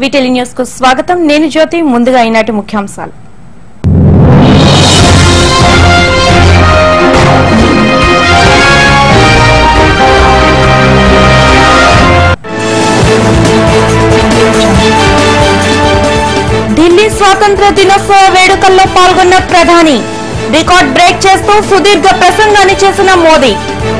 వీటిలి news కు స్వాగతం నేను జ్యోతి ముందుగా ఈనాటి ముఖ్యాంశాలు ఢిల్లీ స్వాతంత్ర దినోత్సవ వేడుకల్లో పాల్గొన్న ప్రధాని రికార్డ్ బ్రేక్ చేస్తూ సుదీర్ఘ ప్రసంగాన్ని చేసిన మోదీ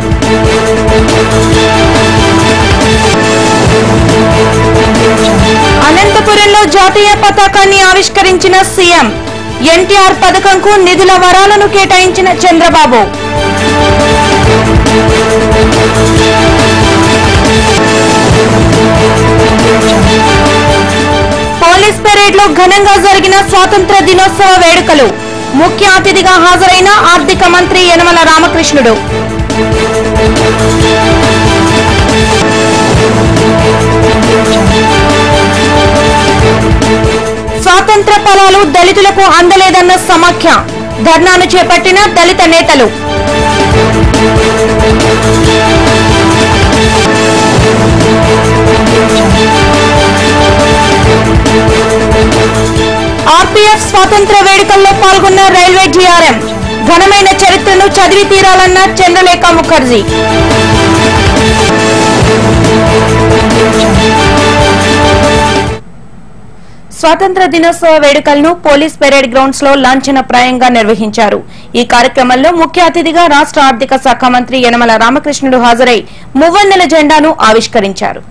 అనంతపురంలో జాతీయ పతాకాన్ని ఆవిష్కరించిన సీఎం ఎన్టీఆర్ పథకంకు నిధుల వరాలను కేటాయించిన చంద్రబాబు పోలీస్ పెరేడ్ లో ఘనంగా జరిగిన స్వాతంత్ర దినోత్సవ వేడుకలు ముఖ్య అతిథిగా హాజరైన ఆర్థిక మంత్రి యనమల రామకృష్ణుడు స్వాతంత్ర ఫలాలు దళితులకు అందలేదన్న సమాఖ్య ధర్నాను చేపట్టిన దళిత నేతలు ఆర్పీఎఫ్ స్వాతంత్ర వేడుకల్లో పాల్గొన్న రైల్వే జీఆర్ఎం ఘనమైన చరిత్రను చదివి తీరాలన్న చంద్రలేఖ ముఖర్జీ స్వాతంత్ర దినోత్సవ వేడుకలను పోలీస్ పెరేడ్ గ్రౌండ్స్ లో లాంఛనప్రాయంగా నిర్వహించారు ఈ కార్యక్రమంలో ముఖ్య అతిథిగా రాష్ట్ర ఆర్థిక శాఖ మంత్రి యనమల రామకృష్ణుడు హాజరై మువ్వన్నెల జెండాను ఆవిష్కరించారు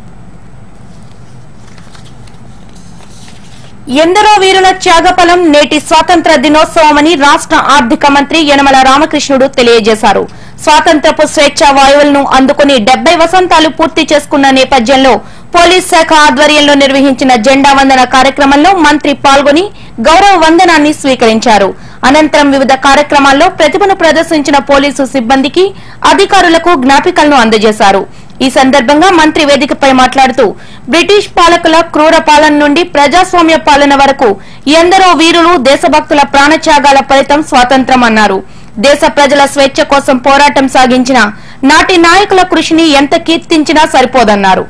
ఎందరో వీరుల త్యాగఫలం నేటి స్వాతంత్ర దినోత్సవమని రాష్ట్ర ఆర్థిక మంత్రి యనమల రామకృష్ణుడు తెలియజేశారు స్వాతంత్రపు స్వేచ్ఛ వాయువులను అందుకుని డెబ్బై వసంతాలు పూర్తి చేసుకున్న నేపథ్యంలో పోలీస్ శాఖ ఆధ్వర్యంలో నిర్వహించిన జెండా వందన కార్యక్రమంలో మంత్రి పాల్గొని గౌరవ వందనాన్ని స్వీకరించారు అనంతరం వివిధ కార్యక్రమాల్లో ప్రతిభను ప్రదర్శించిన పోలీసు సిబ్బందికి అధికారులకు జ్ఞాపికలను అందజేశారు ఈ సందర్భంగా మంత్రి వేదికపై మాట్లాడుతూ బ్రిటిష్ పాలకుల క్రూర పాలన నుండి ప్రజాస్వామ్య పాలన వరకు ఎందరో వీరులు దేశభక్తుల ప్రాణత్యాగాల ఫలితం స్వాతంత్రం అన్నారు దేశ ప్రజల స్వేచ్ఛ కోసం పోరాటం సాగించిన నాటి నాయకుల కృషిని ఎంత కీర్తించినా సరిపోదన్నారు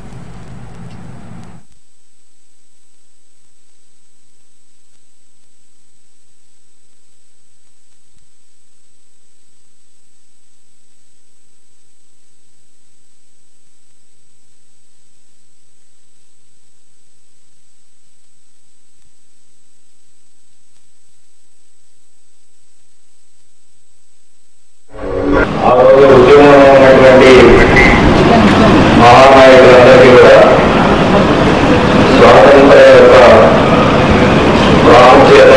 ఆ రోజు ఉద్యమంలో ఉన్నటువంటి మహానాయకులందరికీ కూడా స్వాతంత్ర యొక్క ప్రాముఖ్యత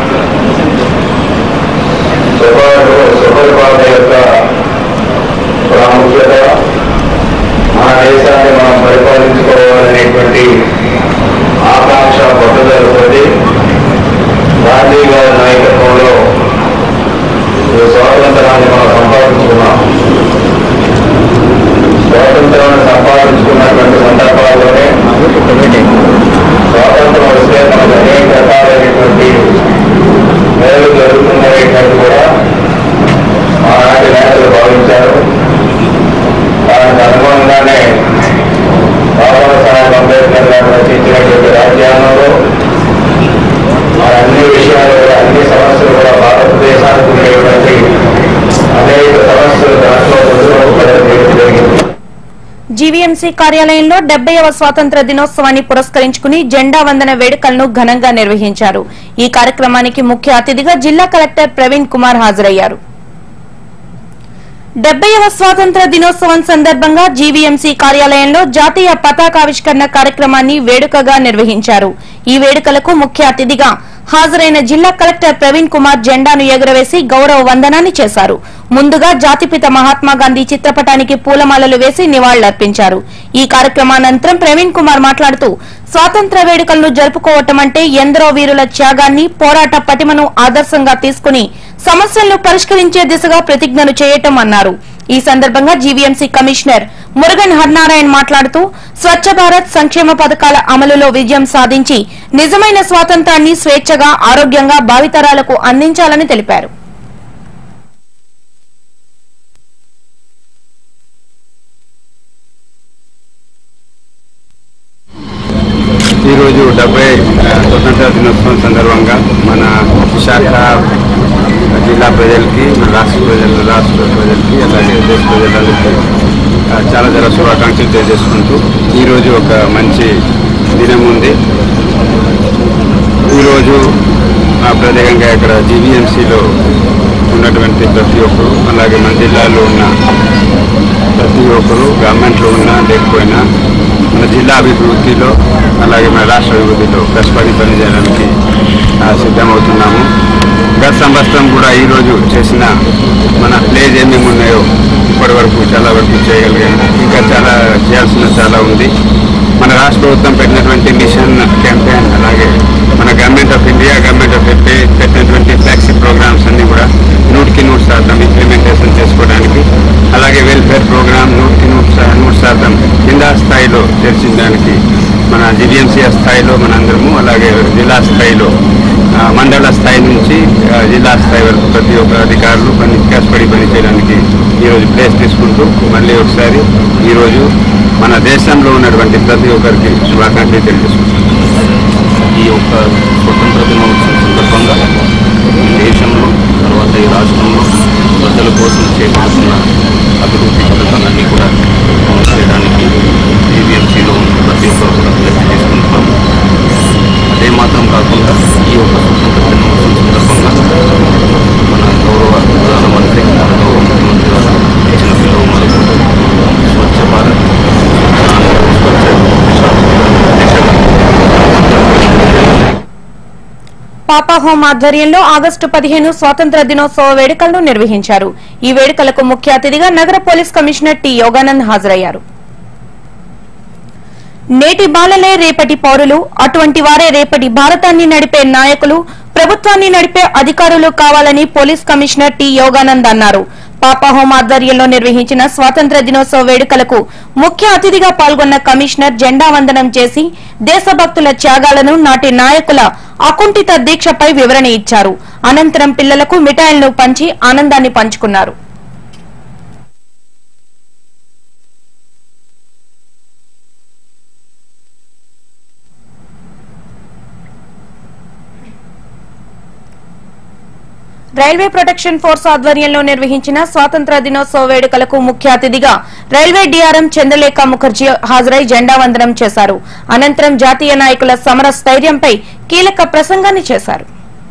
సుపరి సుపరిపాలన యొక్క ప్రాముఖ్యత మన దేశాన్ని మనం పరిపాలించుకోవాలనేటువంటి ఆకాంక్ష పట్టుదలతోటి గాంధీ గారి నాయకత్వంలో ఈ స్వాతంత్రాన్ని మనం సంపాదించుకున్నాం స్వాతంత్రాన్ని సంపాదించుకున్నటువంటి సందర్భాల్లోనే స్వాతంత్రం వస్తే మనకు అనేక రకాలైనటువంటి మేలు జరుగుతున్నటువంటి కూడా ఆనాటి నేతలు భావించారు దానికి అనుగుణంగానే బాబాసాహెబ్ అంబేద్కర్ గారు రచించినటువంటి రాజ్యాంగంలో మరి అన్ని విషయాలు కూడా అన్ని సమస్యలు కూడా భారతదేశానికి ఉండేటువంటి అనేక సమస్యలు దాంట్లో రుజువవడం జరిగింది జీవీఎంసీ కార్యాలయంలో డెబ్బైవ స్వాతంత్ర దినోత్సవాన్ని పురస్కరించుకుని జెండా వందన వేడుకలను ఘనంగా నిర్వహించారు ఈ కార్యక్రమానికి ముఖ్య అతిథిగా జిల్లా కలెక్టర్ ప్రవీణ్ కుమార్ హాజరయ్యారు డెబ్బైవ స్వాతంత్ర దినోత్సవం సందర్భంగా జీవీఎంసీ కార్యాలయంలో జాతీయ పతాకావిష్కరణ కార్యక్రమాన్ని వేడుకగా నిర్వహించారు ఈ వేడుకలకు ముఖ్య అతిథిగా హాజరైన జిల్లా కలెక్టర్ ప్రవీణ్ కుమార్ జెండాను ఎగురవేసి గౌరవ వందనాన్ని చేశారు ముందుగా జాతిపిత మహాత్మా గాంధీ చిత్రపటానికి పూలమాలలు వేసి నివాళులర్పించారు ఈ కార్యక్రమానంతరం ప్రవీణ్ కుమార్ మాట్లాడుతూ స్వాతంత్ర వేడుకలను జరుపుకోవటం అంటే ఎందరో వీరుల త్యాగాన్ని పోరాట పటిమను ఆదర్శంగా తీసుకుని సమస్యలను పరిష్కరించే దిశగా ప్రతిజ్ఞను చేయటం అన్నారు ఈ సందర్భంగా జీవీఎంసీ కమిషనర్ మురుగన్ హర్నారాయణ్ మాట్లాడుతూ స్వచ్ఛ భారత్ సంక్షేమ పథకాల అమలులో విజయం సాధించి నిజమైన స్వాతంత్రాన్ని స్వేచ్ఛగా ఆరోగ్యంగా భావితరాలకు అందించాలని తెలిపారు ఈరోజు ఈరోజు డెబ్బై ఆ, స్వతంత్ర దినోత్సవం సందర్భంగా మన విశాఖ జిల్లా ప్రజలకి మన రాష్ట్ర ప్రజలు రాష్ట్ర ప్రజలకి అలాగే దేశ ప్రజలందరికీ ఆ, చాలా చాలా శుభాకాంక్షలు తెలియజేసుకుంటూ ఈరోజు ఒక మంచి దినం ఉంది ఈరోజు ఆ, ప్రత్యేకంగా ఇక్కడ జీవీఎంసీలో ఉన్నటువంటి ప్రతి ఒక్కరు అలాగే మన జిల్లాలో ఉన్న ప్రతి ఒక్కరు గవర్నమెంట్లో ఉన్నా లేకపోయినా మన జిల్లా అభివృద్ధిలో అలాగే మన రాష్ట్ర అభివృద్ధిలో కష్టపడి పనిచేయడానికి ఆ, సిద్ధమవుతున్నాము గత సంవత్సరం కూడా ఈరోజు చేసిన మన ప్లేస్ ఏమేమి ఉన్నాయో ఇప్పటి వరకు చాలా వరకు చేయగలిగాము ఇంకా చాలా చేయాల్సిన చాలా ఉంది మన రాష్ట్ర ప్రభుత్వం పెట్టినటువంటి మిషన్ క్యాంపెయిన్ అలాగే మన government of India government of AP పెట్టినటువంటి ఫ్లాగ్షిప్ ప్రోగ్రామ్స్ అన్ని కూడా నూటికి నూరు శాతం ఇంప్లిమెంటేషన్ చేసుకోవడానికి అలాగే వెల్ఫేర్ ప్రోగ్రామ్ నూటికి నూరు శా- నూరు శాతం కింద స్థాయిలో చర్చించడానికి మన జిడిఎంసీ స్థాయిలో మనందరము అలాగే జిల్లా స్థాయిలో ఆ, మండల స్థాయి నుంచి ఆ, జిల్లా స్థాయి వరకు ప్రతి ఒక్క అధికారులు పని కష్టపడి పని చేయడానికి ఈరోజు ప్లేస్ తీసుకుంటూ మళ్ళీ ఒకసారి ఈరోజు మన దేశంలో ఉన్నటువంటి ప్రతి ఒక్కరికి శుభాకాంక్షలు తెలియజేసుకుంటున్నాం ఈ యొక్క స్వతంత్ర దినోత్సవం సందర్భంగా ఈ దేశంలో తర్వాత ఈ రాష్ట్రంలో ప్రజల కోసం చేపడుతున్న అభివృద్ధి పథకాలన్నీ కూడా అమలు చేయడానికి జీవీఎంసీలో ప్రతి ఒక్కరు కూడా ప్లేస్ తీసుకుంటున్నాం అదే మాత్రం కాకుండా ఈ యొక్క స్వతంత్ర దినోత్సవం సందర్భంగా మన గౌరవ ప్రధానమంత్రి మన గౌరవ ముఖ్యమంత్రి గారు ఇచ్చిన పిలువ మేరకు స్వచ్ఛ భారత్ స్వచ్ఛ స్వచ్ఛ దిశగా పాపా హోమ్ ఆధ్వర్యంలో ఆగస్టు పదిహేను స్వాతంత్ర దినోత్సవ వేడుకలను నిర్వహించారు ఈ వేడుకలకు ముఖ్య అతిథిగా నగర పోలీస్ కమిషనర్ టి యోగానంద్ హాజరయ్యారు నేటి బాలలే రేపటి పౌరులు అటువంటి వారే రేపటి భారతాన్ని నడిపే నాయకులు ప్రభుత్వాన్ని నడిపే అధికారులు కావాలని పోలీస్ కమిషనర్ టి యోగానంద్ అన్నారు పాపాహోం ఆధ్వర్యంలో నిర్వహించిన స్వాతంత్ర దినోత్సవ వేడుకలకు ముఖ్య అతిథిగా పాల్గొన్న కమిషనర్ జెండా వందనం చేసి దేశభక్తుల త్యాగాలను నాటి నాయకుల అకుంఠిత దీక్షపై వివరణ ఇచ్చారు అనంతరం పిల్లలకు మిఠాయిలను పంచి ఆనందాన్ని పంచుకున్నారు రైల్వే ప్రొటెక్షన్ ఫోర్స్ ఆధ్వర్యంలో నిర్వహించిన స్వాతంత్ర దినోత్సవ వేడుకలకు ముఖ్య అతిథిగా రైల్వే డీఆర్ఎం చంద్రలేఖ ముఖర్జీ హాజరై జెండా వందనం చేశారు అనంతరం జాతీయ నాయకుల సమర స్థైర్యంపై కీలక ప్రసంగాన్ని చేశారు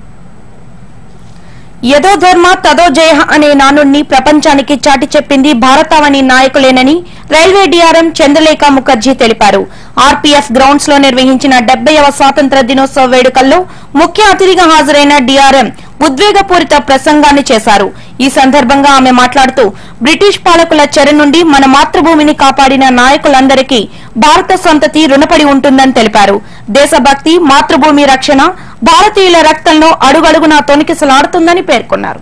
యదో ధర్మ తదో జయ అనే నానుణ్ణి ప్రపంచానికి చాటి చెప్పింది భారతావని నాయకులేనని రైల్వే డీఆర్ఎం చంద్రలేఖ ముఖర్జీ తెలిపారు ఆర్పీఎఫ్ గ్రౌండ్స్ లో నిర్వహించిన డెబ్బైవ స్వాతంత్ర దినోత్సవ వేడుకల్లో ముఖ్య అతిథిగా హాజరైన డీఆర్ఎం ఉద్వేగపూరిత ప్రసంగాన్ని చేశారు ఈ సందర్భంగా ఆమె మాట్లాడుతూ బ్రిటిష్ పాలకుల చెర నుండి మన మాతృభూమిని కాపాడిన నాయకులందరికీ భారత సంతతి రుణపడి ఉంటుందని తెలిపారు దేశభక్తి మాతృభూమి రక్షణ భారతీయుల రక్తంలో అడుగడుగునా తొణికిసలాడుతుందని పేర్కొన్నారు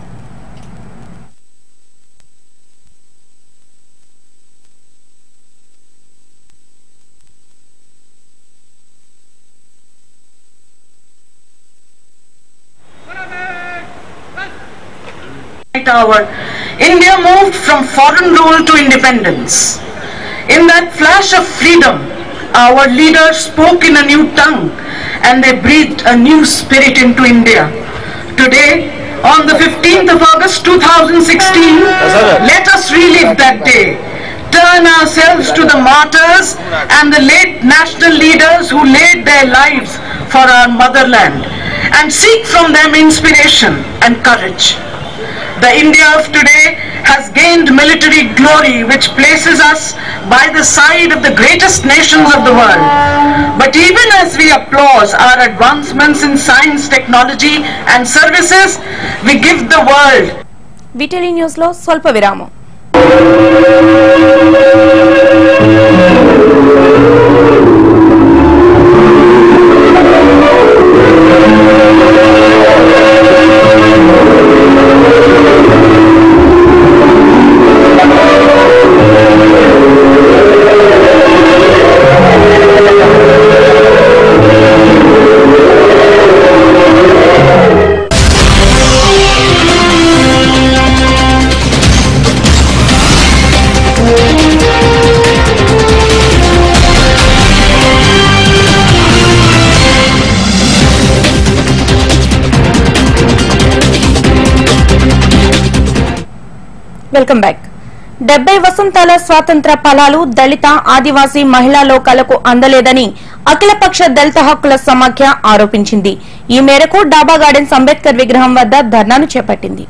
hour, India moved from foreign rule to independence. In that flash of freedom, our leaders spoke in a new tongue and they breathed a new spirit into India. Today, on the 15th of August 2016, let us relive that day. Turn ourselves to the martyrs and the late national leaders who laid their lives for our motherland and seek from them inspiration and courage. The India of today has gained military glory which places us by the side of the greatest nations of the world. But even as we applaud our advancements in science, technology and services, we give the world విటరీ news లో స్వల్ప విరామం welcome back డెబ్బై వసంతాల స్వాతంత్ర ఫలాలు దళిత ఆదివాసీ మహిళా లోకాలకు అందలేదని అఖిలపక్ష దళిత హక్కుల సమాఖ్య ఆరోపించింది ఈ మేరకు డాబా గార్డెన్స్ అంబేద్కర్ విగ్రహం వద్ద ధర్నాను చేపట్టింది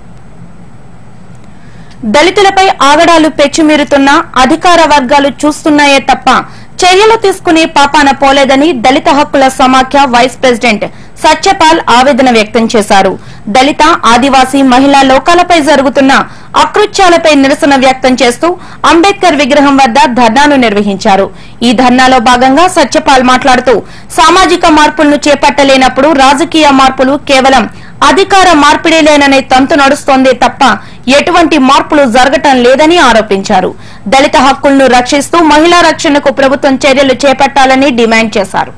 దళితులపై ఆగడాలు పెచ్చుమీరుతున్న అధికార వర్గాలు చూస్తున్నాయే తప్ప చర్యలు తీసుకునే పాపాన పోలేదని దళిత హక్కుల సమాఖ్య వైస్ ప్రెసిడెంట్ సత్యపాల్ ఆవేదన వ్యక్తం చేశారు దళిత ఆదివాసీ మహిళా లోకాలపై జరుగుతున్న అకృత్యాలపై నిరసన వ్యక్తం చేస్తూ అంబేద్కర్ విగ్రహం వద్ద ధర్నాను నిర్వహించారు ఈ ధర్నాలో భాగంగా సత్యపాల్ మాట్లాడుతూ సామాజిక మార్పులను చేపట్టలేనప్పుడు రాజకీయ మార్పులు కేవలం అధికార మార్పిడేలేననే తంతు నడుస్తోందే తప్ప ఎటువంటి మార్పులు జరగటం లేదని ఆరోపించారు దళిత హక్కులను రక్షిస్తూ మహిళా రక్షణకు ప్రభుత్వం చర్యలు చేపట్టాలని డిమాండ్ చేశారు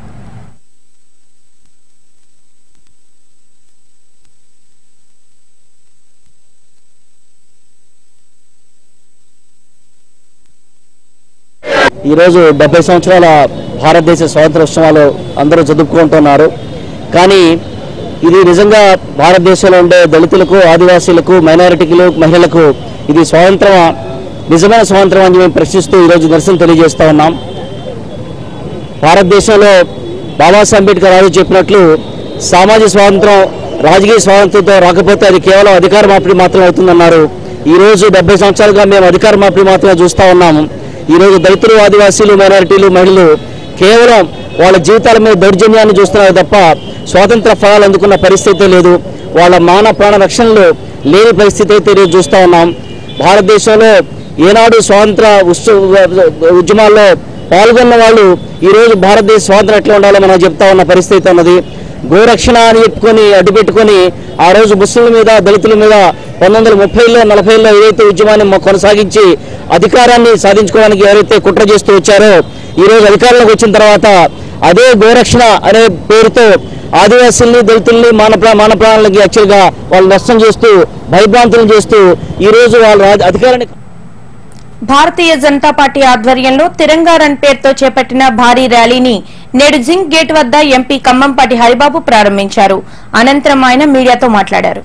ఈరోజు డెబ్బై సంవత్సరాల భారతదేశ స్వాతంత్ర ఉత్సవాలు అందరూ జరుపుకుంటున్నారు కానీ ఇది నిజంగా భారతదేశంలో ఉండే దళితులకు ఆదివాసీలకు మైనారిటీలకు మహిళలకు ఇది స్వాతంత్రం నిజమైన స్వాతంత్రం అని మేము ప్రశ్నిస్తూ ఈరోజు నిరసన తెలియజేస్తా ఉన్నాం భారతదేశంలో బాబాసాహెబ్ అంబేద్కర్ రాజు చెప్పినట్లు సామాజిక స్వాతంత్రం రాజకీయ స్వాతంత్రంతో రాకపోతే అది కేవలం అధికార మార్పిడి మాత్రమే అవుతుందన్నారు ఈ రోజు డెబ్బై సంవత్సరాలుగా మేము అధికార మార్పిడి మాత్రమే చూస్తా ఉన్నాము ఈ రోజు దళితులు ఆదివాసీలు మైనారిటీలు మహిళలు కేవలం వాళ్ళ జీవితాల మీద దౌర్జన్యాన్ని చూస్తున్నారు తప్ప స్వాతంత్ర ఫలాలు అందుకున్న పరిస్థితి లేదు వాళ్ళ మాన ప్రాణ రక్షణలు లేని పరిస్థితి అయితే ఈరోజు చూస్తా ఉన్నాం భారతదేశంలో ఏనాడు స్వాతంత్ర ఉత్సవ ఉద్యమాల్లో పాల్గొన్న వాళ్ళు ఈ రోజు భారతదేశ స్వాతంత్రం ఎట్లా ఉండాలో మనం చెప్తా ఉన్న పరిస్థితి ఉన్నది గోరక్షణ అని చెప్పుకొని అడ్డుపెట్టుకొని ఆ రోజు ముస్లింల మీద దళితుల మీద పంతొమ్మిది వందల ముప్పైలో నలభైలో ఏదైతే ఉద్యమాన్ని మొ- కొనసాగించి అధికారాన్ని సాధించుకోవడానికి ఎవరైతే కుట్ర చేస్తూ వచ్చారో ఈ రోజు అధికారంలోకి వచ్చిన తర్వాత అదే గోరక్షణ అనే పేరుతో ఆదివాసీల్ని దళితుల్ని మాన ప్రా- మాన ప్రాణాలకి యాక్చువల్గా వాళ్ళు నష్టం చేస్తూ భయభ్రాంతులు చేస్తూ ఈ రోజు వాళ్ళ రాజ- అధికారాన్ని భారతీయ జనతా పార్టీ ఆధ్వర్యంలో తిరంగా రన్ పేరుతో చేపట్టిన భారీ ర్యాలీని నేడు జింక్ గేట్ వద్ద ఎంపీ ఖమ్మంపాటి హరిబాబు ప్రారంభించారు అనంతరం ఆయన మీడియాతో మాట్లాడారు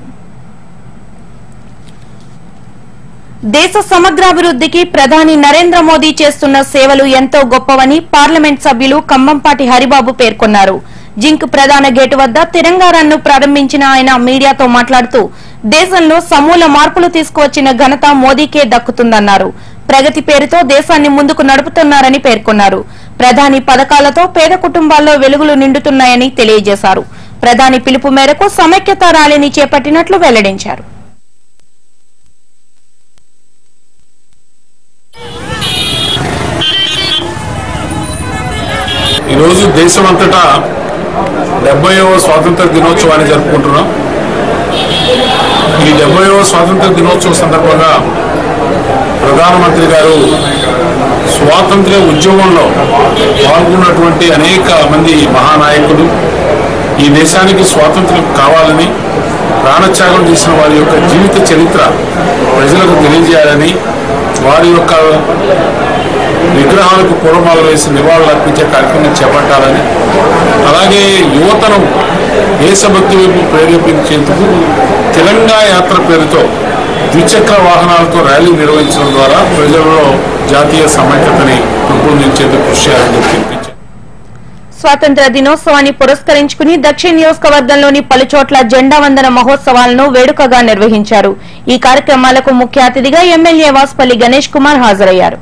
దేశ సమగ్రాభివృద్ధికి ప్రధాని నరేంద్ర మోదీ చేస్తున్న సేవలు ఎంతో గొప్పవని పార్లమెంట్ సభ్యులు ఖమ్మంపాటి హరిబాబు పేర్కొన్నారు జింక్ ప్రధాన గేటు వద్ద తిరంగా రన్ను ప్రారంభించిన ఆయన మీడియాతో మాట్లాడుతూ దేశంలో సమూల మార్పులు తీసుకువచ్చిన ఘనత మోదీకే దక్కుతుందన్నారు ప్రగతి పేరుతో దేశాన్ని ముందుకు నడుపుతున్నారని పేర్కొన్నారు ప్రధాని పథకాలతో పేద కుటుంబాల్లో వెలుగులు నిండుతున్నాయని తెలియజేశారు ప్రధాని పిలుపు మేరకు సమైక్యత ర్యాలీని చేపట్టినట్లు వెల్లడించారు ఈరోజు దేశమంతటా డెబ్బైవ స్వాతంత్ర దినోత్సవాన్ని జరుపుకుంటున్నాం ఈ డెబ్బైవ స్వాతంత్ర దినోత్సవం సందర్భంగా ప్రధానమంత్రి గారు స్వాతంత్ర్య ఉద్యమంలో పాల్గొన్నటువంటి అనేక మంది మహానాయకులు ఈ దేశానికి స్వాతంత్ర్యం కావాలని ప్రాణత్యాగం చేసిన వారి యొక్క జీవిత చరిత్ర ప్రజలకు తెలియజేయాలని వారి యొక్క విగ్రహాలకు పూలమాల వేసి నివాళులు అర్పించే కార్యక్రమం చేపట్టాలని అలాగే యువతను దేశభక్తి వైపు ప్రేరేపించేందుకు తెలంగాణ యాత్ర పేరుతో ద్విచక్ర వాహనాలతో ర్యాలీ నిర్వహించడం ద్వారా ప్రజలలో జాతీయ సమైక్యతని పెంపొందించేందుకు కృషి చేయాలని చెప్పి పిలిపించారు. స్వాతంత్ర దినోత్సవాన్ని పురస్కరించుకుని దక్షిణ నియోజకవర్గంలోని పలుచోట్ల జెండా వందన మహోత్సవాలను వేడుకగా నిర్వహించారు ఈ కార్యక్రమాలకు ముఖ్య అతిథిగా ఎమ్మెల్యే వాస్పల్లి గణేష్ కుమార్ హాజరయ్యారు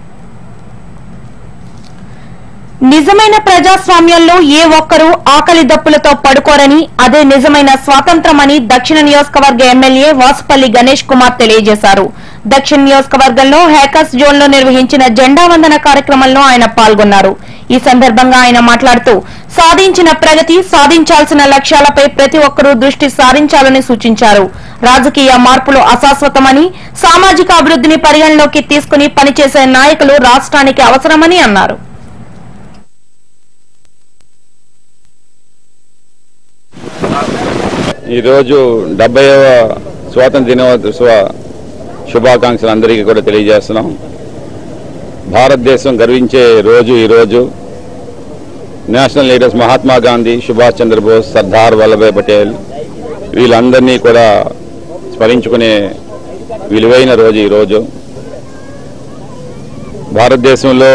నిజమైన ప్రజాస్వామ్యంలో ఏ ఒక్కరూ ఆకలి దప్పులతో పడుకోరని అదే నిజమైన స్వాతంత్రమని దక్షిణ నియోజకవర్గ ఎమ్మెల్యే వాసుపల్లి గణేష్ కుమార్ తెలియజేశారు దక్షిణ నియోజకవర్గంలో హ్యాకర్స్ జోన్ లో నిర్వహించిన జెండా వందన కార్యక్రమంలో ఆయన పాల్గొన్నారు ఈ సందర్భంగా ఆయన మాట్లాడుతూ సాధించిన ప్రగతి సాధించాల్సిన లక్ష్యాలపై ప్రతి ఒక్కరూ దృష్టి సారించాలని సూచించారు రాజకీయ మార్పులు అశాశ్వతమని సామాజిక అభివృద్ధిని పరిగణలోకి తీసుకుని పనిచేసే నాయకులు రాష్ట్రానికి అవసరమని అన్నారు ఈరోజు డెబ్బైవ స్వాతంత్ర దినోత్సవ శుభాకాంక్షలు అందరికీ కూడా తెలియజేస్తున్నాం భారతదేశం గర్వించే రోజు ఈరోజు నేషనల్ లీడర్స్ మహాత్మా గాంధీ సుభాష్ చంద్రబోస్ సర్దార్ వల్లభాయ్ పటేల్ వీళ్ళందరినీ కూడా స్మరించుకునే విలువైన రోజు ఈరోజు భారతదేశంలో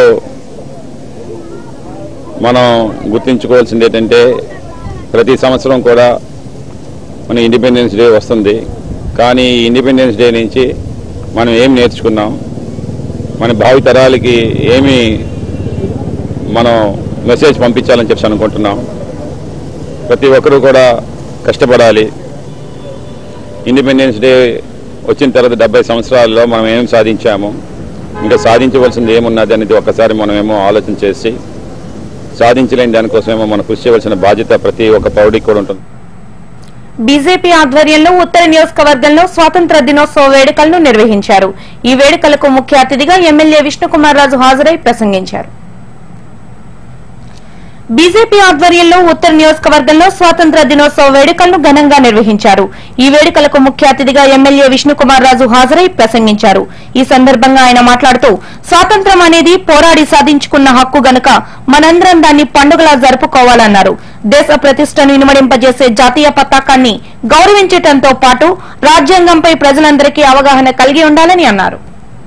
మనం గుర్తుంచుకోవాల్సింది ఏంటంటే ప్రతి సంవత్సరం కూడా మన ఇండిపెండెన్స్ డే వస్తుంది కానీ ఈ ఇండిపెండెన్స్ డే నుంచి మనం ఏం నేర్చుకున్నాం మన భావి తరాలకి ఏమి మనం మెసేజ్ పంపించాలని చెప్పి అనుకుంటున్నాం ప్రతి ఒక్కరూ కూడా కష్టపడాలి ఇండిపెండెన్స్ డే వచ్చిన తర్వాత డెబ్బై సంవత్సరాల్లో మనం ఏం సాధించాము ఇంకా సాధించవలసింది ఏమున్నది అనేది ఒక్కసారి మనమేమో ఆలోచన చేసి సాధించలేని దానికోసమేమో మనం కృషి చేయవలసిన బాధ్యత ప్రతి ఒక్క పౌరుడికి కూడా ఉంటుంది బీజేపీ ఆధ్వర్యంలో ఉత్తర నియోజకవర్గంలో స్వాతంత్ర దినోత్సవ వేడుకలను నిర్వహించారు ఈ వేడుకలకు ముఖ్య అతిథిగా ఎమ్మెల్యే విష్ణుకుమార్ రాజు హాజరై ప్రసంగించారు బీజేపీ ఆధ్వర్యంలో ఉత్తర నియోజకవర్గంలో స్వాతంత్ర దినోత్సవ వేడుకలను ఘనంగా నిర్వహించారు ఈ వేడుకలకు ముఖ్య అతిథిగా ఎమ్మెల్యే విష్ణుకుమార్ రాజు హాజరై ప్రసంగించారు ఈ సందర్భంగా ఆయన మాట్లాడుతూ స్వాతంత్రం అనేది పోరాడి సాధించుకున్న హక్కు గనుక మనందరం దాన్ని పండుగలా జరుపుకోవాలన్నారు దేశ ప్రతిష్టను ఇనుమడింపజేసే జాతీయ పతాకాన్ని గౌరవించటంతో పాటు రాజ్యాంగంపై ప్రజలందరికీ అవగాహన కలిగి ఉండాలని అన్నారు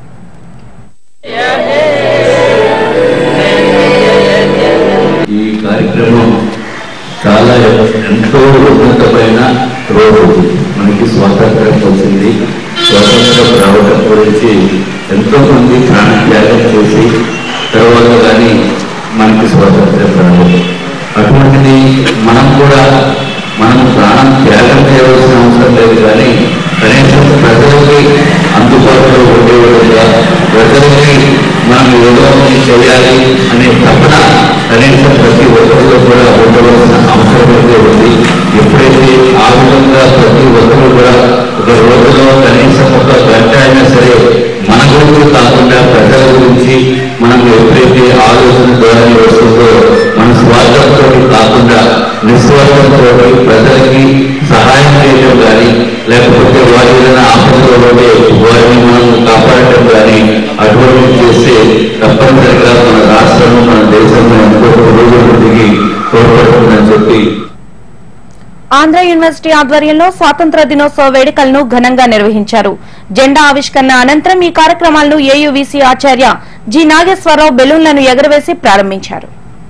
ఈ కార్యక్రమం చాలా ఎంతో ఉన్నతమైన రోజు మనకి స్వాతంత్రం వచ్చింది స్వాతంత్రం రావడం గురించి ఎంతో మంది ప్రాణత్యాగం చేసి తర్వాత కానీ మనకి స్వాతంత్రం రాలేదు అటువంటిది మనం కూడా మనం ప్రాణం త్యాగం చేయవలసిన అవసరం లేదు కానీ కనీసం ప్రజలకి అందుబాటులో ఉండే విధంగా ప్రజలకి మనం ఏదో ఒకటి చేయాలి అనే తపన కనీసం ప్రతి ఒక్కరిలో కూడా ఉండవలసిన అవసరం అయితే ఉంది ఎప్పుడైతే ఆ విధంగా ప్రతి ఒక్కరు కూడా ఒక రోజులో కనీసం ఒక గంట అయినా సరే మన గురించి కాకుండా ప్రజల గురించి మనం ఎప్పుడైతే ఆలోచన ధోరణి వస్తుందో మన స్వార్థంతో కాకుండా నిస్వార్థంతో ప్రజలకి సహాయం చేయడం కానీ లేకపోతే వారి ఏదైనా ఆపదలో ఉంటే వారిని మనం కాపాడటం కానీ అటువంటి చేస్తే తప్పనిసరిగా మన రాష్ట్రం మన దేశంలో ఎంతో పురోగతికి తోడ్పడుతుందని చెప్పి ఆంధ్ర యూనివర్సిటీ ఆధ్వర్యంలో స్వాతంత్ర దినోత్సవ వేడుకలను ఘనంగా నిర్వహించారు జెండా ఆవిష్కరణ అనంతరం ఈ కార్యక్రమాలను ఏయువిసి ఆచార్య జి నాగేశ్వరరావు బెలూన్లను ఎగురవేసి ప్రారంభించారు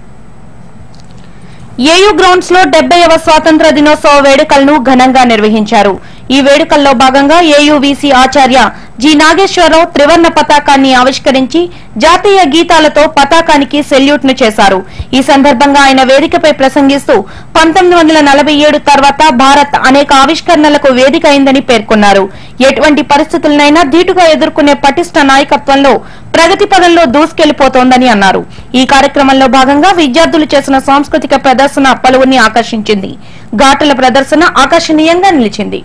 ఏయూ గ్రౌండ్స్ లో డెబ్బైవ స్వాతంత్ర దినోత్సవ వేడుకలను ఘనంగా నిర్వహించారు ఈ వేడుకల్లో భాగంగా ఏయూవీసీ ఆచార్య జి నాగేశ్వరరావు త్రివర్ణ పతాకాన్ని ఆవిష్కరించి జాతీయ గీతాలతో పతాకానికి సెల్యూట్ ను చేశారు ఈ సందర్భంగా ఆయన వేదికపై ప్రసంగిస్తూ పంతొమ్మిది వందల నలభై ఏడు తర్వాత భారత్ అనేక ఆవిష్కరణలకు వేదిక అయిందని పేర్కొన్నారు ఎటువంటి పరిస్థితులనైనా ధీటుగా ఎదుర్కొనే పటిష్ట నాయకత్వంలో ప్రగతి పదంలో దూసుకెళ్లిపోతోందని అన్నారు ఈ కార్యక్రమంలో భాగంగా విద్యార్థులు చేసిన సాంస్కృతిక ప్రదర్శన పలువురిని ఆకర్షించింది ఘాటుల ప్రదర్శన ఆకర్షణీయంగా నిలిచింది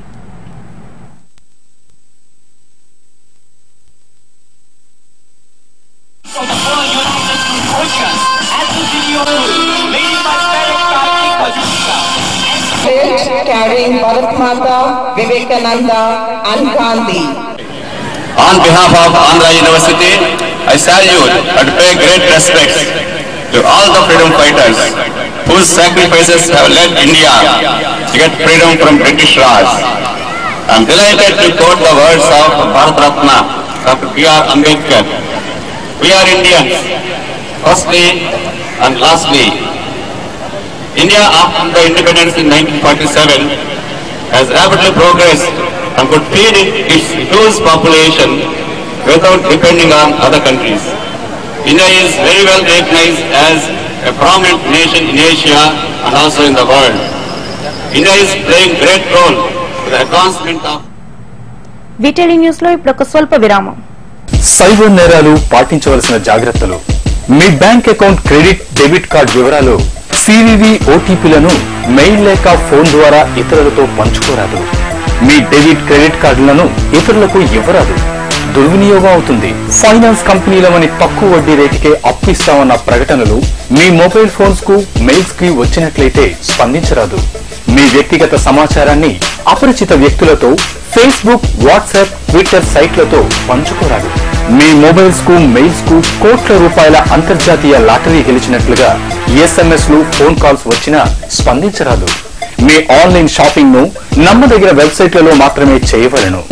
carrying Bharat Mata, Vivekananda and Gandhi. On behalf of Andhra University, I salute and pay great respects to all the freedom fighters whose sacrifices have led India to get freedom from British Raj. I am delighted to quote the words of Bharat Ratna, Dr. B.R. Ambedkar. We are Indians, firstly and lastly. India after the independence in 1947 has rapidly progressed and could feed its huge population without depending on other countries. India is very well recognized as a prominent nation in Asia and also in the world. India is playing great role for the advancement of విటెలి news లో ఇప్పుడు ఒక స్వల్ప విరామం cyber నేరాలు పాటించవలసిన జాగ్రత్తలు మీ bank account credit debit card వివరాలు సివివి ఓటీపీలను మెయిల్ లేక ఫోన్ ద్వారా ఇతరులతో పంచుకోరాదు మీ డెబిట్ క్రెడిట్ కార్డులను ఇతరులకు ఇవ్వరాదు దుర్వినియోగం అవుతుంది ఫైనాన్స్ కంపెనీలమని తక్కువ వడ్డీ రేటుకే అప్పు ఇస్తామన్న ప్రకటనలు మీ మొబైల్ ఫోన్స్ కు మెయిల్స్ కి వచ్చినట్లయితే స్పందించరాదు మీ వ్యక్తిగత సమాచారాన్ని అపరిచిత వ్యక్తులతో ఫేస్బుక్ వాట్సాప్ ట్విట్టర్ సైట్లతో పంచుకోరాదు మీ మొబైల్స్ కు మెయిల్స్ కు కోట్ల రూపాయల అంతర్జాతీయ లాటరీ గెలిచినట్లుగా ఎస్ఎంఎస్ లు ఫోన్ కాల్స్ వచ్చినా స్పందించరాదు మీ ఆన్లైన్ షాపింగ్ ను నమ్మదగిన వెబ్సైట్లలో మాత్రమే చేయవలను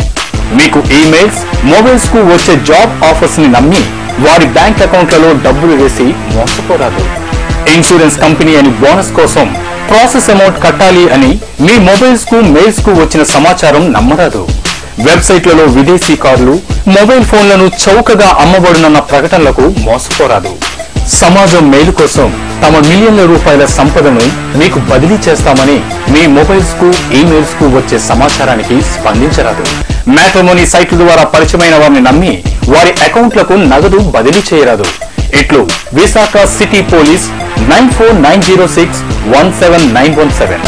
మీకు ఈమెయిల్స్ మొబైల్స్ కు వచ్చే జాబ్ ఆఫర్స్ ని నమ్మి వారి బ్యాంక్ అకౌంట్లలో డబ్బులు వేసి మోసపోరాదు ఇన్సూరెన్స్ కంపెనీ అని బోనస్ కోసం ప్రాసెస్ అమౌంట్ కట్టాలి అని మీ మొబైల్స్ కు మెయిల్స్ కు వచ్చిన సమాచారం నమ్మరాదు వెబ్సైట్లలో విదేశీ కార్లు మొబైల్ ఫోన్లను చౌకగా అమ్మబడునన్న ప్రకటనలకు మోసపోరాదు సమాజం మేలు కోసం తమ మిలియన్ల రూపాయల సంపదను మీకు బదిలీ చేస్తామని మీ మొబైల్స్ కు ఈమెయిల్స్ కు వచ్చే సమాచారానికి స్పందించరాదు మ్యాట్రిమోనీ సైట్ల ద్వారా పరిచయమైన వారిని నమ్మి వారి అకౌంట్లకు నగదు బదిలీ చేయరాదు ఇట్లు Visakha city police nine four nine zero six one seven nine one seven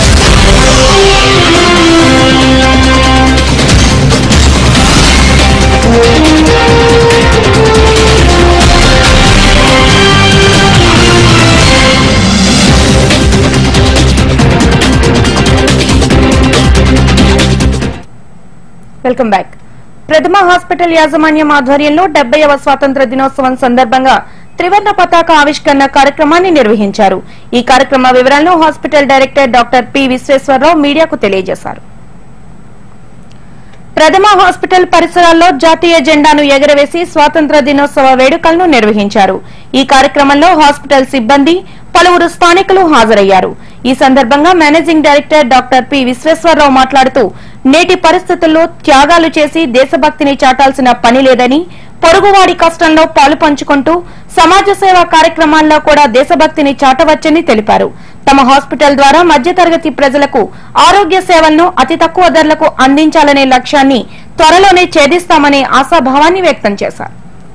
welcome back Prathama hospital యాజమాన్యం ఆధ్వర్యంలో డెబ్బైవ స్వాతంత్ర దినోత్సవం సందర్భంగా త్రివర్ణ పతాక ఆవిష్కరణ కార్యక్రమాన్ని నిర్వహించారు ఈ కార్యక్రమ వివరాలను hospital director doctor P Visweswararao మీడియాకు తెలియజేశారు ప్రథమ హాస్పిటల్ పరిసరాల్లో జాతీయ జెండాను ఎగరవేసి స్వాతంత్ర దినోత్సవ వేడుకలను నిర్వహించారు ఈ కార్యక్రమంలో హాస్పిటల్ సిబ్బంది పలువురు స్థానికులు హాజరయ్యారు ఈ సందర్భంగా managing director doctor P Visweswararao మాట్లాడుతూ నేటి పరిస్థితుల్లో త్యాగాలు చేసి దేశభక్తిని చాటాల్సిన పని లేదని పొరుగువాడి కష్టంలో పాలు పంచుకుంటూ సమాజ సేవా కార్యక్రమాల్లో కూడా దేశభక్తిని చాటవచ్చని తెలిపారు తమ హాస్పిటల్ ద్వారా మధ్యతరగతి ప్రజలకు ఆరోగ్య సేవలను అతి తక్కువ ధరలకు అందించాలనే లక్ష్యాన్ని త్వరలోనే ఛేదిస్తామనే ఆశాభావాన్ని వ్యక్తం చేశారు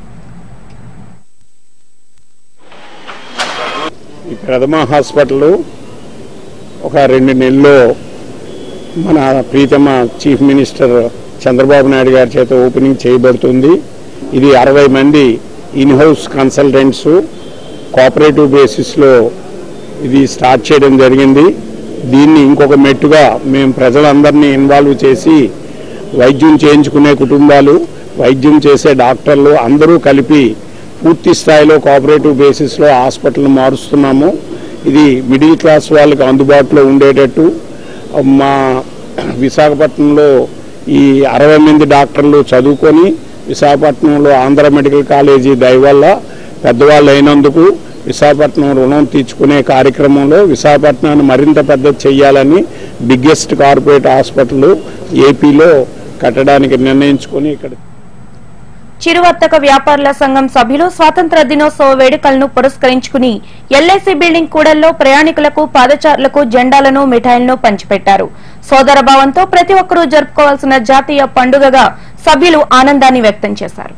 ఈ ప్రథమ హాస్పిటల్ ఒక రెండు నెలల్లో మన ప్రీతమ చీఫ్ మినిస్టర్ చంద్రబాబు నాయుడు గారి చేత ఓపెనింగ్ చేయబడుతుంది ఇది అరవై మంది ఇన్ హౌస్ కన్సల్టెంట్స్ కోఆపరేటివ్ బేసిస్లో ఇది స్టార్ట్ చేయడం జరిగింది దీన్ని ఇంకొక మెట్టుగా మేము ప్రజలందరినీ ఇన్వాల్వ్ చేసి వైద్యం చేయించుకునే కుటుంబాలు వైద్యం చేసే డాక్టర్లు అందరూ కలిపి పూర్తి స్థాయిలో కోఆపరేటివ్ బేసిస్లో హాస్పిటల్ మారుస్తున్నాము ఇది మిడిల్ క్లాస్ వాళ్ళకి అందుబాటులో ఉండేటట్టు మా విశాఖపట్నంలో ఈ అరవై మంది డాక్టర్లు చదువుకొని విశాఖపట్నంలో ఆంధ్ర మెడికల్ కాలేజీ దయ వల్ల పెద్దవాళ్ళు అయినందుకు విశాఖపట్నం రుణం తీర్చుకునే కార్యక్రమంలో విశాఖపట్నాన్ని మరింత పెద్ద చేయాలని బిగ్గెస్ట్ కార్పొరేట్ హాస్పిటల్ ఏపీలో కట్టడానికి నిర్ణయించుకొని ఇక్కడ చిరువర్తక వ్యాపారుల సంఘం సభ్యులు స్వాతంత్ర దినోత్సవ వేడుకలను పురస్కరించుకుని ఎల్ఐసి బిల్డింగ్ కూడల్లో ప్రయాణికులకు పాదచారులకు జెండాలను మిఠాయిలను పంచిపెట్టారు సోదర భావంతో ప్రతి ఒక్కరూ జరుపుకోవాల్సిన జాతీయ పండుగగా సభ్యులు ఆనందాన్ని వ్యక్తం చేశారు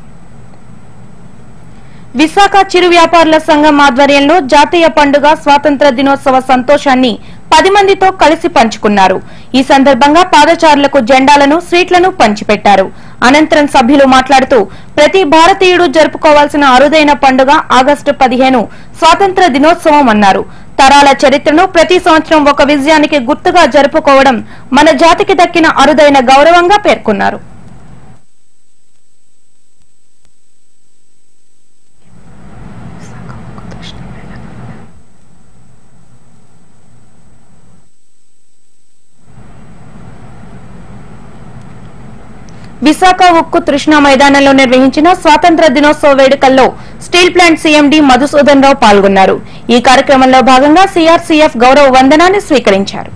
విశాఖ చిరు వ్యాపారుల సంఘం ఆధ్వర్యంలో జాతీయ పండుగ స్వాతంత్ర దినోత్సవ సంతోషాన్ని పది మందితో కలిసి పంచుకున్నారు ఈ సందర్భంగా పాదచారులకు జెండాలను స్వీట్లను పంచిపెట్టారు అనంతరం సభ్యులు మాట్లాడుతూ ప్రతి భారతీయుడు జరుపుకోవాల్సిన అరుదైన పండుగ ఆగస్టు పదిహేను స్వాతంత్ర దినోత్సవం అన్నారు తరాల చరిత్రను ప్రతి సంవత్సరం ఒక విజయానికి గుర్తుగా జరుపుకోవడం మన జాతికి దక్కిన అరుదైన గౌరవంగా పేర్కొన్నారు విశాఖ ఉక్కు తృష్ణా మైదానంలో నిర్వహించిన స్వాతంత్ర దినోత్సవ వేడుకల్లో steel plant CMD Madhusudan Rao పాల్గొన్నారు ఈ కార్యక్రమంలో భాగంగా సీఆర్సీఎఫ్ గౌరవ వందనాన్ని స్వీకరించారు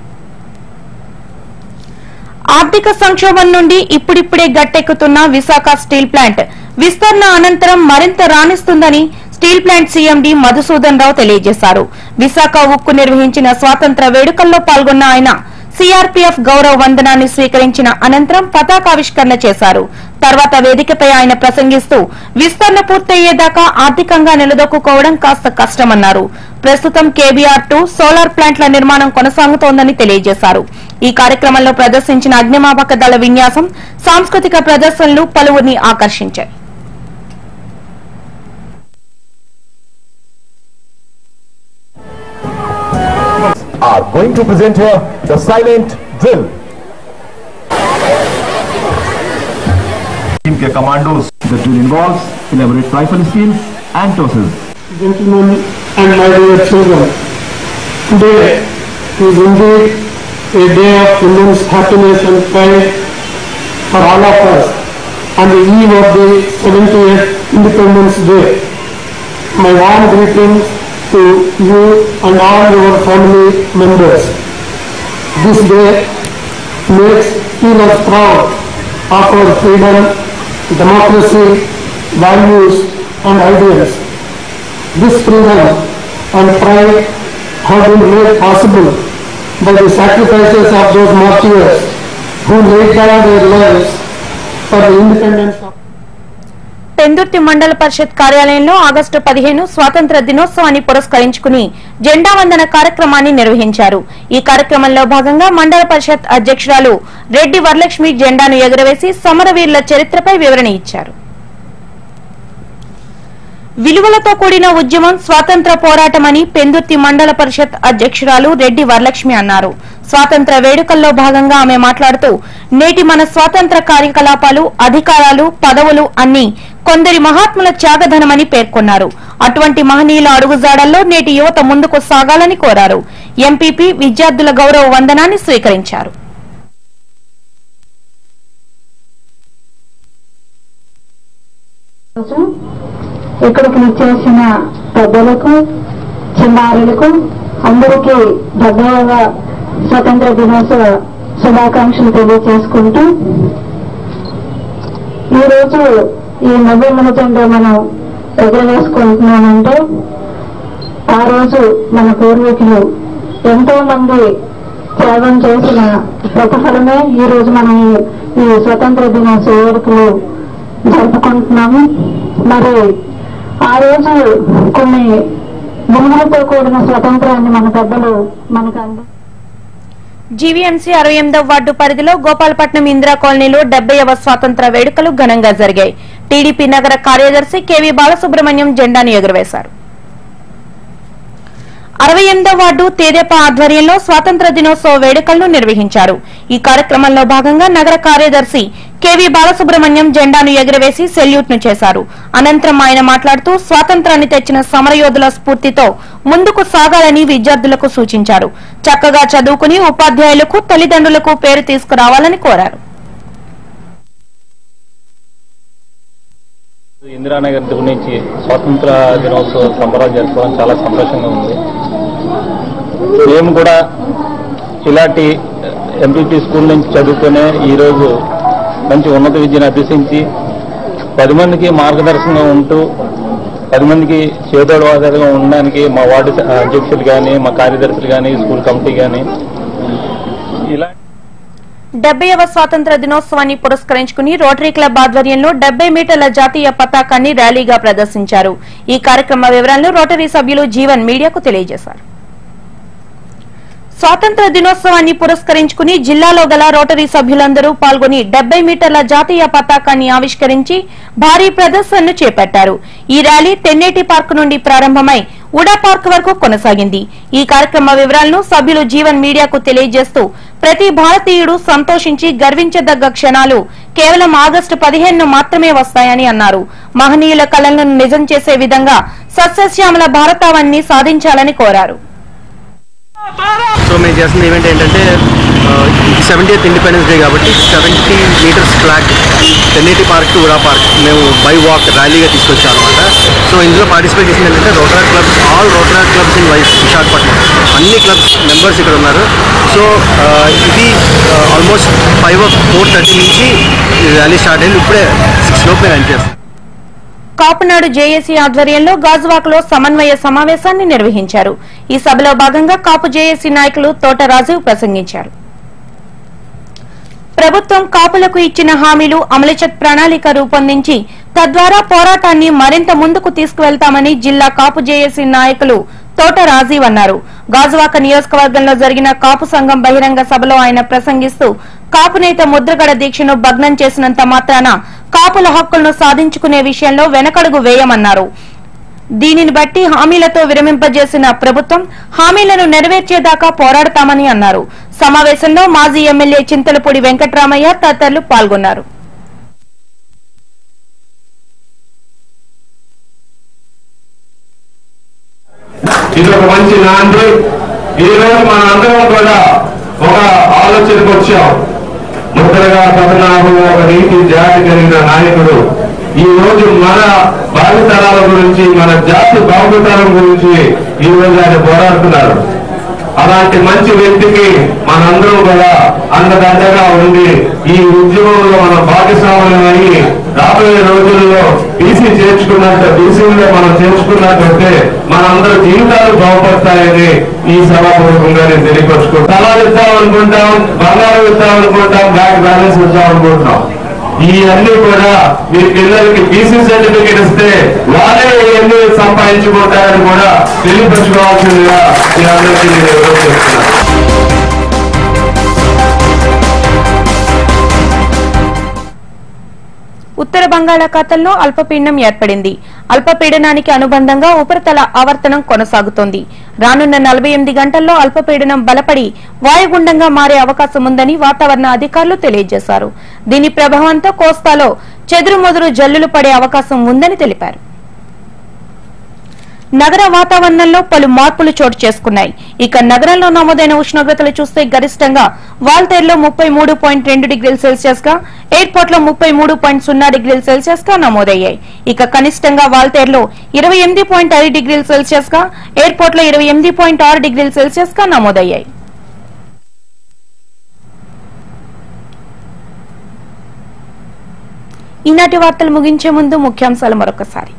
ఆర్థిక సంక్షోభం నుండి ఇప్పుడిప్పుడే గట్టెక్కుతున్న విశాఖ స్టీల్ ప్లాంట్ విస్తరణ అనంతరం మరింత రాణిస్తుందని steel plant CMD Madhusudan Rao తెలియజేశారు విశాఖ ఉక్కు నిర్వహించిన స్వాతంత్ర వేడుకల్లో పాల్గొన్న ఆయన సీఆర్పీఎఫ్ గౌరవ వందనాన్ని స్వీకరించిన అనంతరం పతాకావిష్కరణ చేశారు తర్వాత వేదికపై ఆయన ప్రసంగిస్తూ విస్తరణ పూర్తయ్యేదాకా ఆర్థికంగా నిలదొక్కుకోవడం కాస్త కష్టమన్నారు ప్రస్తుతం కేబీఆర్ టూ సోలార్ ప్లాంట్ల నిర్మాణం కొనసాగుతోందని తెలియజేశారు ఈ కార్యక్రమంలో ప్రదర్శించిన అగ్నిమాపక దళ విన్యాసం సాంస్కృతిక ప్రదర్శనలు పలువురిని ఆకర్షించాయి are going to present here the silent drill. Team के commandos. The drill involves elaborate rifle skills and tosses. Gentlemen and my dear children, today is indeed a day of immense happiness and pride for all of us on the eve of the 70th Independence Day. My warm greetings to you and all your family members. This day makes feel us proud of our freedom, democracy, values and ideals. This freedom and pride have been made possible by the sacrifices of those martyrs who laid down their lives for the independence of Pendurthi మండల పరిషత్ కార్యాలయంలో August పదిహేను స్వాతంత్ర దినోత్సవాన్ని పురస్కరించుకుని జెండా వందన కార్యక్రమాన్ని నిర్వహించారు ఈ కార్యక్రమంలో భాగంగా మండల పరిషత్ అధ్యక్షురాలు రెడ్డి వరలక్ష్మి జెండాను ఎగురవేసి సమరవీరుల చరిత్రపై వివరణ ఇచ్చారు విలువలతో కూడిన ఉద్యమం స్వాతంత్ర పోరాటమని పెందుర్తి మండల పరిషత్ అధ్యక్షురాలు రెడ్డి వరలక్ష్మి అన్నారు స్వాతంత్ర వేడుకల్లో భాగంగా ఆమె మాట్లాడుతూ నేటి మన స్వాతంత్ర కార్యకలాపాలు అధికారాలు పదవులు అన్ని కొందరి మహాత్ముల త్యాగధనమని పేర్కొన్నారు అటువంటి మహనీయుల అడుగుజాడల్లో నేటి యువత ముందుకు సాగాలని కోరారు ఎంపీపీ విద్యార్థుల గౌరవ వందనాన్ని స్వీకరించారు రోజు ఇక్కడికి నిచ్చేసిన పెద్దలకు చిన్నారులకు అందరికీ డెబ్బైవ స్వతంత్ర దినోత్సవ శుభాకాంక్షలు తెలియజేసుకుంటూ ఈరోజు ఈ నవ్వుల జెండా మనం ఎగరవేసుకుంటున్నామంటే ఆ రోజు మన పూర్వీకులు ఎంతో మంది త్యాగం చేసిన ప్రతిఫలమే ఈ రోజు మనం ఈ- ఈ స్వతంత్ర దినోత్సవ వేడుకలు జరుపుకుంటున్నాము మరి ఆ రోజు కొన్ని విలువలతో కూడిన స్వతంత్రాన్ని మన పెద్దలు మనకు అంది జీవీఎంసీ అరవై ఎనిమిదవ వార్డు పరిధిలో గోపాలపట్నం ఇందిరా కాలనీలో డెబ్బైవ స్వాతంత్ర వేడుకలు ఘనంగా జరిగాయి టీడీపీ నగర కార్యదర్శి కెవి బాలసుబ్రహ్మణ్యం జెండాను ఎగురవేశారు అరవై ఎనిమిదవ వార్డు తేదేపా ఆధ్వర్యంలో స్వాతంత్ర దినోత్సవ వేడుకలను నిర్వహించారు ఈ కార్యక్రమంలో భాగంగా నగర కార్యదర్శి కెవి బాలసుబ్రహ్మణ్యం జెండాను ఎగురవేసి సెల్యూట్ ను చేశారు అనంతరం ఆయన మాట్లాడుతూ స్వాతంత్రాన్ని తెచ్చిన సమరయోధుల స్ఫూర్తితో ముందుకు సాగాలని విద్యార్థులకు సూచించారు చక్కగా చదువుకుని ఉపాధ్యాయులకు తల్లిదండ్రులకు పేరు తీసుకురావాలని కోరారు ఇందిరానగర్ గురించి స్వాతంత్ర దినోత్సవ సంబరాలు జరుపుకోవడం చాలా సంతోషంగా ఉంది మేము కూడా ఇలాంటి ఎంపీపీ స్కూల్ నుంచి చదువుకునే ఈరోజు మంచి ఉన్నత విద్యను అభ్యసించి పది మందికి మార్గదర్శకంగా ఉంటూ పది మందికి చేదోడవాదాలుగా ఉండడానికి మా వార్డు అధ్యక్షులు కానీ మా కార్యదర్శులు కానీ స్కూల్ కమిటీ కానీ ఇలా డెబ్బైవ స్వాతంత్ర దినోత్సవాన్ని పురస్కరించుకుని రోటరీ క్లబ్ ఆధ్వర్యంలో డెబ్బై మీటర్ల జాతీయ పతాకాన్ని ర్యాలీగా ప్రదర్శించారు ఈ కార్యక్రమ వివరాలను రోటరీ సభ్యులు జీవన్ మీడియాకు తెలియజేశారు స్వాతంత్ర దినోత్సవాన్ని పురస్కరించుకుని జిల్లాలో గల రోటరీ సభ్యులందరూ పాల్గొని డెబ్బై మీటర్ల జాతీయ పతాకాన్ని ఆవిష్కరించి భారీ ప్రదర్శనను చేపట్టారు ఈ ర్యాలీ తెన్నేటి పార్క్ నుండి ప్రారంభమై ఉడా పార్క్ వరకు కొనసాగింది ఈ కార్యక్రమ వివరాలను సభ్యులు జీవన్ మీడియాకు తెలియజేస్తూ ప్రతి భారతీయుడు సంతోషించి గర్వించదగ్గ క్షణాలు కేవలం ఆగస్టు పదిహేను మాత్రమే వస్తాయని అన్నారు మహనీయుల కళలను నిజం చేసే విధంగా సస్యశ్యామల భారతావన్ని సాధించాలని కోరారు సో మేము చేస్తున్న ఈవెంట్ ఏంటంటే సెవెంటీఎత్ ఇండిపెండెన్స్ డే కాబట్టి seventy metres flag Tenneti park to UDA park మేము బై వాక్ ర్యాలీగా తీసుకొచ్చాం అనమాట సో ఇందులో పార్టిసిపేట్ చేసింది ఏంటంటే Rotaract clubs all Rotaract clubs in wise Visakhapatnam అన్ని క్లబ్స్ మెంబర్స్ ఇక్కడ ఉన్నారు సో ఇది ఆల్మోస్ట్ ఫైవ్ ఫోర్ థర్టీ నుంచి ర్యాలీ స్టార్ట్ అయింది ఇప్పుడే సిక్స్ లోపు మేము ఎండ్ చేస్తాం కాపునాడు జేఏసీ ఆధ్వర్యంలో గాజువాకలో సమన్వయ సమావేశాన్ని నిర్వహించారు ఈ సభలో భాగంగా కాపు జేఏసీ నాయకులు తోట రాజీవ్ ప్రసంగించారు ప్రభుత్వం కాపులకు ఇచ్చిన హామీలు అమలుచత్ ప్రణాళిక రూపొందించి తద్వారా పోరాటాన్ని మరింత ముందుకు తీసుకువెళ్తామని జిల్లా కాపు జేఏసీ నాయకులు తోట రాజీవ్ అన్నారు గాజువాక నియోజకవర్గంలో జరిగిన కాపు సంఘం బహిరంగ సభలో ఆయన ప్రసంగిస్తూ కాపు నేత ముద్రగడ దీక్షను భగ్నం చేసినంత మాత్రాన కాపుల హక్కులను సాధించుకునే విషయంలో వెనకడుగు వేయమన్నారు దీనిని బట్టి హామీలతో విరమింపజేసిన ప్రభుత్వం హామీలను నెరవేర్చేదాకా పోరాడతామని అన్నారు సమావేశంలో మాజీ ఎమ్మెల్యే చింతలపూడి వెంకట్రామయ్య తదితరులు పాల్గొన్నారు ఇది ఒక మంచి నాంది ఈ రోజు మన అందరం కూడా ఒక ఆలోచనకు వచ్చాం ముద్రగా పద్మనాభం ఒక నీతి జాతి కలిగిన నాయకుడు ఈ రోజు మన భావితరాల గురించి మన జాతి బాగుతరం గురించి ఈ రోజు ఆయన పోరాడుతున్నారు అలాంటి మంచి వ్యక్తికి మనందరం కూడా అండదండగా ఉండి ఈ ఉద్యమంలో మన భాగస్వామ్యమై రాబోయే రోజుల్లో బీసీ చేర్చుకున్నట్టు బీసీలో మనం చేర్చుకున్నట్లయితే మనందరి జీవితాలు బాగుపడతాయని ఈ సభాపూర్వకంగా నేను తెలియపరుచుకుంటాం స్థలాలు ఇద్దాం అనుకుంటాం బంగారం ఇద్దాం అనుకుంటాం బ్యాంక్ బ్యాలెన్స్ ఇద్దాం అనుకుంటున్నాం ఇవన్నీ కూడా మీ పిల్లలకి బీసీ సర్టిఫికేట్ ఇస్తే వారే ఇవన్నీ సంపాదించుకుంటారని కూడా తెలియపరచుకోవాల్సిందిగా మీ అందరికీ నేను ఎవరో చెప్తున్నాను ఉత్తర బంగాళాఖాతంలో అల్పపీడనం ఏర్పడింది అల్పపీడనానికి అనుబంధంగా ఉపరితల ఆవర్తనం కొనసాగుతోంది రానున్న నలభై ఎనిమిది గంటల్లో అల్పపీడనం బలపడి వాయుగుండంగా మారే అవకాశం ఉందని వాతావరణ అధికారులు తెలియజేశారు దీని ప్రభావంతో కోస్తాలో చెదురుమదురు జల్లులు పడే అవకాశం ఉందని తెలిపారు నగర వాతావరణంలో పలు మార్పులు చోటు చేసుకున్నాయి ఇక నగరంలో నమోదైన ఉష్ణోగ్రతలు చూస్తే గరిష్టంగా వాల్తేరులో ముప్పై మూడు పాయింట్ రెండు డిగ్రీల సెల్సియస్ గా ఎయిర్పోర్ట్ లో ముప్పై మూడు పాయింట్ సున్నా డిగ్రీల సెల్సియస్ గా నమోదయ్యాయి ఇక కనిష్టంగా వాల్తేరులో ఇరవై ఎనిమిది పాయింట్ ఐదు డిగ్రీల సెల్సియస్ గా ఎయిర్పోర్ట్ లో ఇరవై ఎనిమిది పాయింట్ ఆరు డిగ్రీల సెల్సియస్ గా నమోదయ్యాయి ఈనాటి వార్తలు ముగించే ముందు ముఖ్యాంశాలు మరొకసారి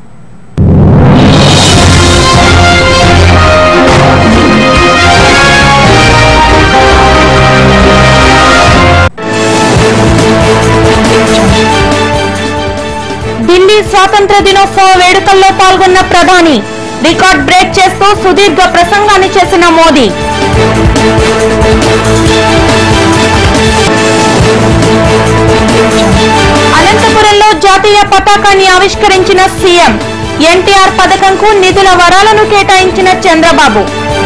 ఢిల్లీ స్వాతంత్ర దినోత్సవ వేడుకల్లో పాల్గొన్న ప్రధాని రికార్డ్ బ్రేక్ చేస్తూ సుదీర్ఘ ప్రసంగాన్ని చేసిన మోదీ అనంతపురంలో జాతీయ పతాకాన్ని ఆవిష్కరించిన సీఎం ఎన్టీఆర్ పథకంకు నిధుల వరాలను కేటాయించిన చంద్రబాబు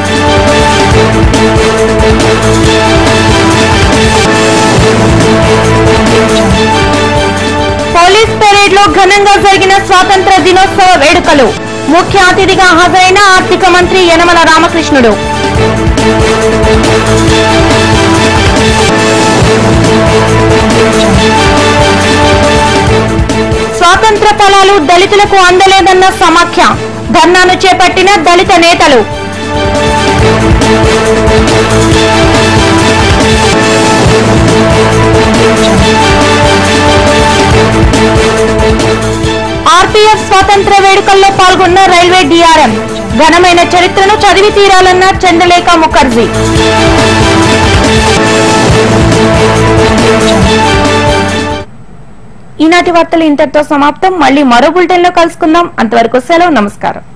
పోలీస్ పెరేడ్ లో ఘనంగా జరిగిన స్వాతంత్ర దినోత్సవ వేడుకలు ముఖ్య అతిథిగా హాజరైన ఆర్థిక మంత్రి యనమల రామకృష్ణుడు స్వాతంత్ర ఫలాలు దళితులకు అందలేదన్న సమాఖ్య ధర్నాను చేపట్టిన దళిత నేతలు ఆర్పీఎఫ్ స్వాతంత్ర వేడుకల్లో పాల్గొన్న రైల్వే డిఆర్ఎం ఘనమైన చరిత్రను చదివి తీరాలన్న చంద్రలేఖ ముఖర్జీ ఈనాటి వార్తలు ఇంతటితో సమాప్తం మళ్ళీ మరో బులెటిన్ లో కలుసుకుందాం అంతవరకు సెలవు నమస్కారం